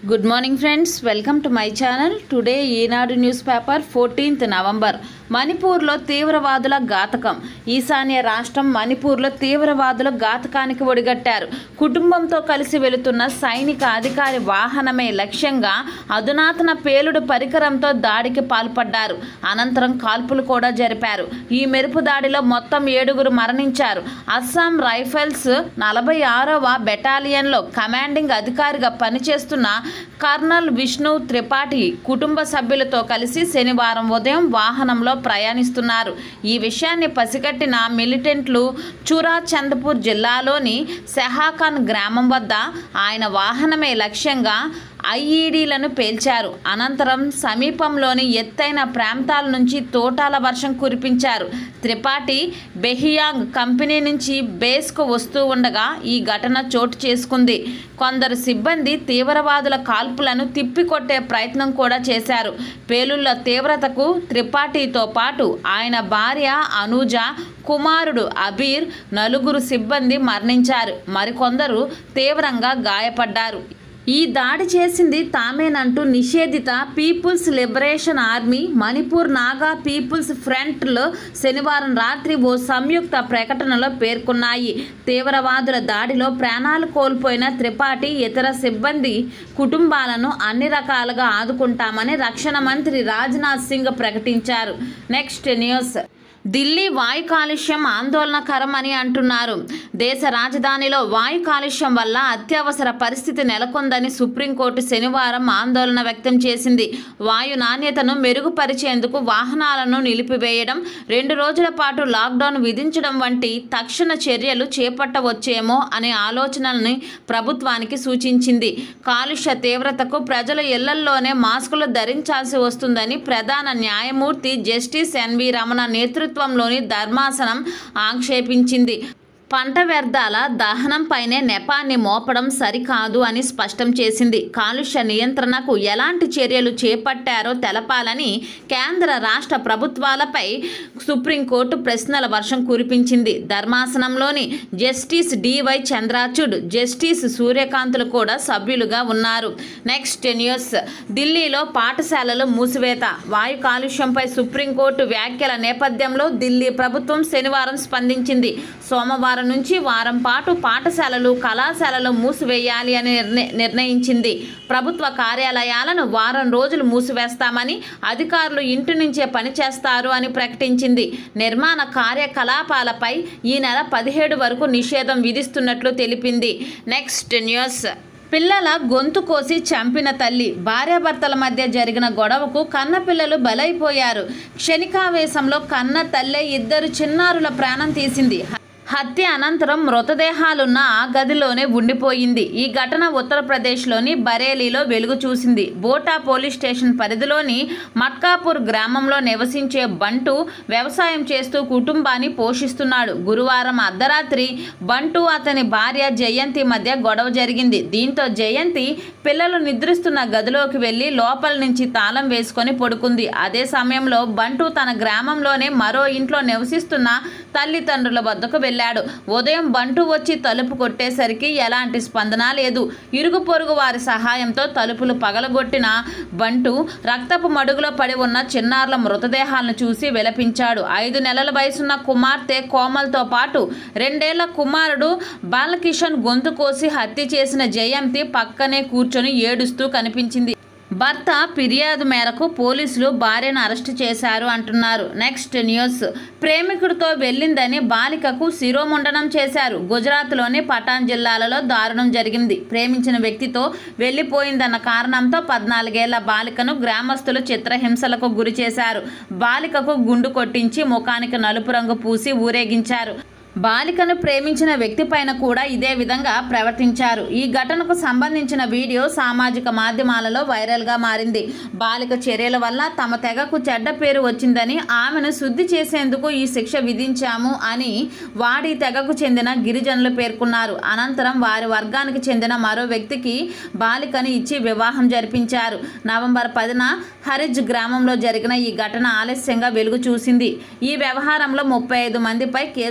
good morning friends welcome to my channel today Eenadu news paper fourteenth November మణిపూర్లో తీవ్రవాదుల ఘాతకం ఈశాన్య రాష్ట్రం మణిపూర్లో తీవ్రవాదుల ఘాతకానికి ఒడిగట్టారు కుటుంబంతో కలిసి వెళుతున్న సైనిక అధికారి వాహనమే లక్ష్యంగా అధునాతన పేలుడు పరికరంతో దాడికి పాల్పడ్డారు అనంతరం కాల్పులు కూడా జరిపారు ఈ మెరుపు దాడిలో మొత్తం ఏడుగురు మరణించారు అస్సాం రైఫల్స్ నలభై ఆరవ బెటాలియన్లో కమాండింగ్ అధికారిగా పనిచేస్తున్న కర్నల్ విష్ణు త్రిపాఠి కుటుంబ సభ్యులతో కలిసి శనివారం ఉదయం వాహనంలో ప్రయాణిస్తున్నారు ఈ విషయాన్ని పసిగట్టిన మిలిటెంట్లు చురా చందపూర్ జిల్లాలోని సెహాఖాన్ గ్రామం వద్ద ఆయన వాహనమే లక్ష్యంగా ఐఈడీలను పేల్చారు అనంతరం సమీపంలోని ఎత్తైన ప్రాంతాల నుంచి తోటాల వర్షం కురిపించారు త్రిపాఠి బెహియాంగ్ కంపెనీ నుంచి బేస్కు వస్తూ ఉండగా ఈ ఘటన చోటు చేసుకుంది కొందరు సిబ్బంది తీవ్రవాదుల కాల్పులను తిప్పికొట్టే ప్రయత్నం కూడా చేశారు పేలుళ్ల తీవ్రతకు త్రిపాఠితో పాటు ఆయన భార్య అనూజ కుమారుడు అబీర్ నలుగురు సిబ్బంది మరణించారు మరికొందరు తీవ్రంగా గాయపడ్డారు ఈ దాడి చేసింది తామేనంటూ నిషేధిత people's liberation army Manipur Naga people's ఫ్రంట్లో శనివారం రాత్రి ఓ సంయుక్త ప్రకటనలో పేర్కొన్నాయి తీవ్రవాదుల దాడిలో ప్రాణాలు కోల్పోయిన త్రిపాఠి ఇతర సిబ్బంది కుటుంబాలను అన్ని రకాలుగా ఆదుకుంటామని రక్షణ మంత్రి రాజ్నాథ్ సింగ్ ప్రకటించారు నెక్స్ట్ న్యూస్ ఢిల్లీ వాయు కాలుష్యం ఆందోళనకరం అని అంటున్నారు దేశ రాజధానిలో వాయు కాలుష్యం వల్ల అత్యవసర పరిస్థితి నెలకొందని సుప్రీంకోర్టు శనివారం ఆందోళన వ్యక్తం చేసింది వాయు నాణ్యతను మెరుగుపరిచేందుకు వాహనాలను నిలిపివేయడం రెండు రోజుల పాటు లాక్డౌన్ విధించడం వంటి తక్షణ చర్యలు చేపట్టవచ్చేమో అనే ఆలోచనల్ని ప్రభుత్వానికి సూచించింది కాలుష్య తీవ్రతకు ప్రజలు ఇళ్లల్లోనే మాస్కులు ధరించాల్సి వస్తుందని ప్రధాన న్యాయమూర్తి జస్టిస్ ఎన్వి రమణ నేతృత్వంలోని ధర్మాసనం ఆక్షేపించింది పంట వ్యర్థాల దహనంపైనే నెపాన్ని మోపడం సరికాదు అని స్పష్టం చేసింది కాలుష్య నియంత్రణకు ఎలాంటి చర్యలు చేపట్టారో తెలపాలని కేంద్ర రాష్ట్ర ప్రభుత్వాలపై సుప్రీంకోర్టు ప్రశ్నల వర్షం కురిపించింది ధర్మాసనంలోని జస్టిస్ డివై చంద్రాచూడ్ జస్టిస్ సూర్యకాంతులు కూడా సభ్యులుగా ఉన్నారు నెక్స్ట్ న్యూస్ ఢిల్లీలో పాఠశాలలు మూసివేత వాయు కాలుష్యంపై సుప్రీంకోర్టు వ్యాఖ్యల నేపథ్యంలో ఢిల్లీ ప్రభుత్వం శనివారం స్పందించింది సోమవారం నుంచి వారం పాటు పాఠశాలలు కళాశాలలు మూసివేయాలి అని నిర్ణ నిర్ణయించింది ప్రభుత్వ కార్యాలయాలను వారం రోజులు మూసివేస్తామని అధికారులు ఇంటి నుంచే పనిచేస్తారు అని ప్రకటించింది నిర్మాణ కార్యకలాపాలపై ఈ నెల పదిహేడు వరకు నిషేధం విధిస్తున్నట్లు తెలిపింది నెక్స్ట్ న్యూస్ పిల్లల గొంతు కోసి చంపిన తల్లి భార్యాభర్తల మధ్య జరిగిన గొడవకు కన్న పిల్లలు బలైపోయారు క్షణికావేశంలో కన్న తల్లే ఇద్దరు చిన్నారుల ప్రాణం తీసింది హత్య అనంతరం మృతదేహాలున్న ఆ గదిలోనే ఉండిపోయింది ఈ ఘటన ఉత్తరప్రదేశ్లోని బరేలీలో వెలుగు చూసింది బోటా పోలీస్ స్టేషన్ పరిధిలోని మట్కాపూర్ గ్రామంలో నివసించే బంటు వ్యవసాయం చేస్తూ కుటుంబాన్ని పోషిస్తున్నాడు గురువారం అర్ధరాత్రి బంటు అతని భార్య జయంతి మధ్య గొడవ జరిగింది దీంతో జయంతి పిల్లలు నిద్రిస్తున్న గదిలోకి వెళ్లి లోపల నుంచి తాళం వేసుకొని పడుకుంది అదే సమయంలో బంటు తన గ్రామంలోనే మరో ఇంట్లో నివసిస్తున్న తల్లిదండ్రుల వద్దకు వెళ్ళాడు ఉదయం బంటు వచ్చి తలుపు కొట్టేసరికి ఎలాంటి స్పందన లేదు ఇరుగు పొరుగు వారి సహాయంతో తలుపులు పగలగొట్టిన బంటు రక్తపు మడుగులో పడి ఉన్న చిన్నారుల మృతదేహాలను చూసి విలపించాడు ఐదు నెలల వయసున్న కుమార్తె కోమల్తో పాటు రెండేళ్ల కుమారుడు బాలకిషన్ గొంతు కోసి హత్య చేసిన జయంతి పక్కనే కూర్చొని ఏడుస్తూ కనిపించింది భర్త ఫిర్యాదు మేరకు పోలీసులు భార్యను అరెస్టు చేశారు అంటున్నారు నెక్స్ట్ న్యూస్ ప్రేమికుడితో వెళ్ళిందని బాలికకు శిరోముండనం చేశారు గుజరాత్లోని పటాన్ జిల్లాలలో దారుణం జరిగింది ప్రేమించిన వ్యక్తితో వెళ్ళిపోయిందన్న కారణంతో పద్నాలుగేళ్ల బాలికను గ్రామస్తులు చిత్రహింసలకు గురి చేశారు బాలికకు గుండు కొట్టించి ముఖానికి నలుపు రంగు పూసి ఊరేగించారు బాలికను ప్రేమించిన వ్యక్తి పైన కూడా ఇదే విధంగా ప్రవర్తించారు ఈ ఘటనకు సంబంధించిన వీడియో సామాజిక మాధ్యమాలలో వైరల్గా మారింది బాలిక చర్యల వల్ల తమ తెగకు చెడ్డ పేరు వచ్చిందని ఆమెను శుద్ధి చేసేందుకు ఈ శిక్ష విధించాము అని వాడి తెగకు చెందిన గిరిజనులు పేర్కొన్నారు అనంతరం వారి వర్గానికి చెందిన మరో వ్యక్తికి బాలికను ఇచ్చి వివాహం జరిపించారు నవంబర్ పదిన హరిజ్ గ్రామంలో జరిగిన ఈ ఘటన ఆలస్యంగా వెలుగు చూసింది ఈ వ్యవహారంలో ముప్పై ఐదు మందిపై కేసు నమోదు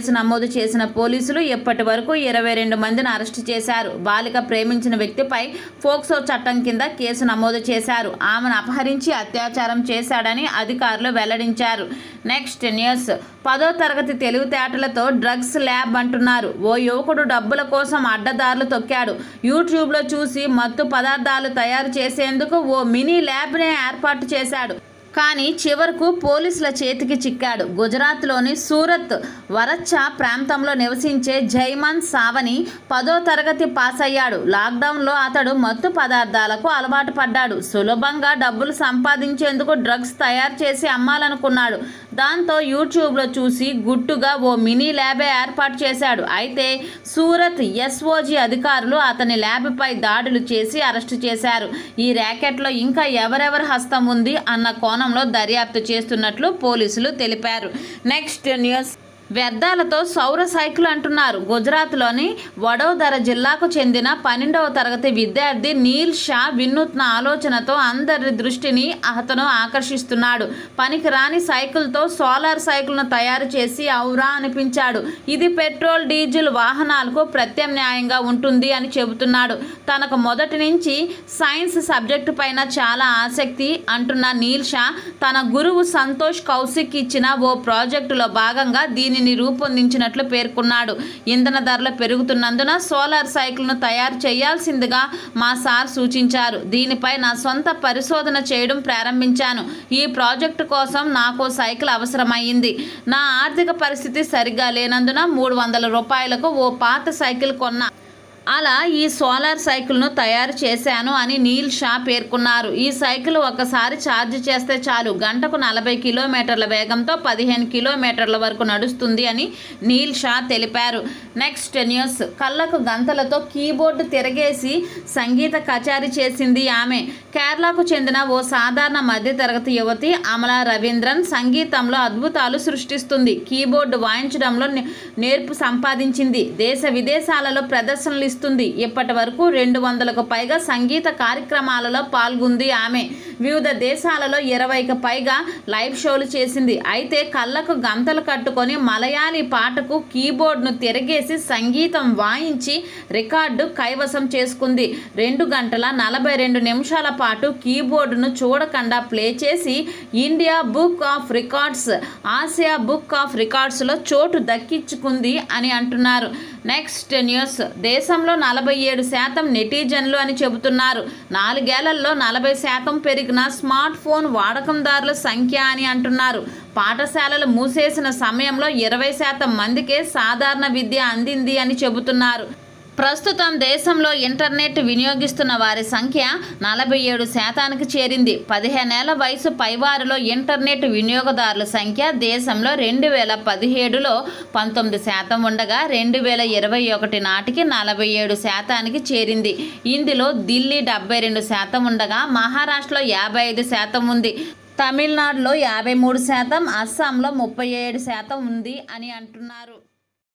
చేసిన పోలీసులు ఇప్పటి వరకు ఇరవై రెండు మందిని అరెస్టు చేశారు బాలిక ప్రేమించిన వ్యక్తిపై ఫోక్సో చట్టం కింద కేసు నమోదు చేశారు ఆమెను అపహరించి అత్యాచారం చేశాడని అధికారులు వెల్లడించారు నెక్స్ట్ న్యూస్ పదో తరగతి తెలివితేటలతో డ్రగ్స్ ల్యాబ్ అంటున్నారు ఓ యువకుడు డబ్బుల కోసం అడ్డదారులు తొక్కాడు యూట్యూబ్లో చూసి మత్తు పదార్థాలు తయారు చేసేందుకు ఓ మినీ ల్యాబ్నే ఏర్పాటు చేశాడు కానీ చివరకు పోలీసుల చేతికి చిక్కాడు గుజరాత్లోని సూరత్ వరచ్చా ప్రాంతంలో నివసించే జైమన్ సావని పదో తరగతి పాస్ అయ్యాడు లాక్డౌన్లో అతడు మత్తు పదార్థాలకు అలవాటు పడ్డాడు సులభంగా డబ్బులు సంపాదించేందుకు డ్రగ్స్ తయారు చేసి అమ్మాలనుకున్నాడు దాంతో యూట్యూబ్లో చూసి గుట్టుగా ఓ మినీ ల్యాబే ఏర్పాటు చేశాడు అయితే సూరత్ ఎస్ఓజీ అధికారులు అతని ల్యాబ్పై దాడులు చేసి అరెస్టు చేశారు ఈ ర్యాకెట్లో ఇంకా ఎవరెవరి హస్తం ఉంది అన్న కోణంలో దర్యాప్తు చేస్తున్నట్లు పోలీసులు తెలిపారు నెక్స్ట్ న్యూస్ వ్యర్థాలతో సౌర సైకిల్ అంటున్నారు గుజరాత్లోని వడోదర జిల్లాకు చెందిన పన్నెండవ తరగతి విద్యార్థి నీల్ షా వినూత్న ఆలోచనతో అందరి దృష్టిని అతను ఆకర్షిస్తున్నాడు పనికిరాని సైకిల్తో సోలార్ సైకిల్ను తయారు చేసి ఔరా అనిపించాడు ఇది పెట్రోల్ డీజిల్ వాహనాలకు ప్రత్యామ్నాయంగా ఉంటుంది అని చెబుతున్నాడు తనకు మొదటి నుంచి సైన్స్ సబ్జెక్టు పైన చాలా ఆసక్తి అంటున్న నీల్ షా తన గురువు సంతోష్ కౌశిక్ ఇచ్చిన ఓ ప్రాజెక్టులో భాగంగా దీనిని రూపొందించినట్లు పేర్కొన్నాడు ఇంధన ధరలు పెరుగుతున్నందున సోలార్ సైకిల్ను తయారు చేయాల్సిందిగా మా సార్ సూచించారు దీనిపై నా సొంత పరిశోధన చేయడం ప్రారంభించాను ఈ ప్రాజెక్టు కోసం నాకు సైకిల్ అవసరమైంది నా ఆర్థిక పరిస్థితి సరిగ్గా లేనందున మూడు వందల రూపాయలకు ఓ పాత సైకిల్ కొన్నా అలా ఈ సోలార్ సైకిల్ను తయారు చేశాను అని నీల్ షా పేర్కొన్నారు ఈ సైకిల్ ఒకసారి ఛార్జ్ చేస్తే చాలు గంటకు నలభై కిలోమీటర్ల వేగంతో పదిహేను కిలోమీటర్ల వరకు నడుస్తుంది అని నీల్ షా తెలిపారు నెక్స్ట్ న్యూస్ కళ్ళకు గంతలతో కీబోర్డు తిరగేసి సంగీత కచేరీ చేసింది ఆమె కేరళకు చెందిన ఓ సాధారణ మధ్యతరగతి యువతి అమలా రవీంద్రన్ సంగీతంలో అద్భుతాలు సృష్టిస్తుంది కీబోర్డు వాయించడంలో నే- నేర్పు సంపాదించింది దేశ విదేశాలలో ప్రదర్శనలు ఇస్తుంది ఇప్పటి వరకు రెండు వందలకు పైగా సంగీత కార్యక్రమాలలో పాల్గొంది ఆమె వివిధ దేశాలలో ఇరవైకి పైగా లైవ్ షోలు చేసింది అయితే కళ్ళకు గంతలు కట్టుకొని మలయాళీ పాటకు కీబోర్డ్ను తిరగేసి సంగీతం వాయించి రికార్డు కైవసం చేసుకుంది రెండు గంటల నలభై రెండు నిమిషాల పాటు కీబోర్డును చూడకుండా ప్లే చేసి India book of records Asia book of రికార్డ్స్లో చోటు దక్కించుకుంది అని అంటున్నారు నెక్స్ట్ న్యూస్ దేశంలో నలభై ఏడు శాతం నెటిజన్లు అని చెబుతున్నారు నాలుగేళ్లలో నలభై శాతం పెరిగిన స్మార్ట్ ఫోన్ వాడకందారుల సంఖ్య అని అంటున్నారు పాఠశాలలు మూసేసిన సమయంలో ఇరవై శాతం మందికే సాధారణ విద్య అందింది అని చెబుతున్నారు ప్రస్తుతం దేశంలో ఇంటర్నెట్ వినియోగిస్తున్న వారి సంఖ్య నలభై ఏడు శాతానికి చేరింది పదిహేనేళ్ల వయసు పైవారిలో ఇంటర్నెట్ వినియోగదారుల సంఖ్య దేశంలో రెండు వేల పదిహేడులో పంతొమ్మిది శాతం ఉండగా రెండు వేల ఇరవై ఒకటి నాటికి నలభై ఏడు శాతానికి చేరింది ఇందులో ఢిల్లీ డెబ్బై రెండు శాతం ఉండగా మహారాష్ట్రలో యాభై ఐదు శాతం ఉంది తమిళనాడులో యాభై మూడు శాతం అస్సాంలో ముప్పై ఏడు శాతం ఉంది అని అంటున్నారు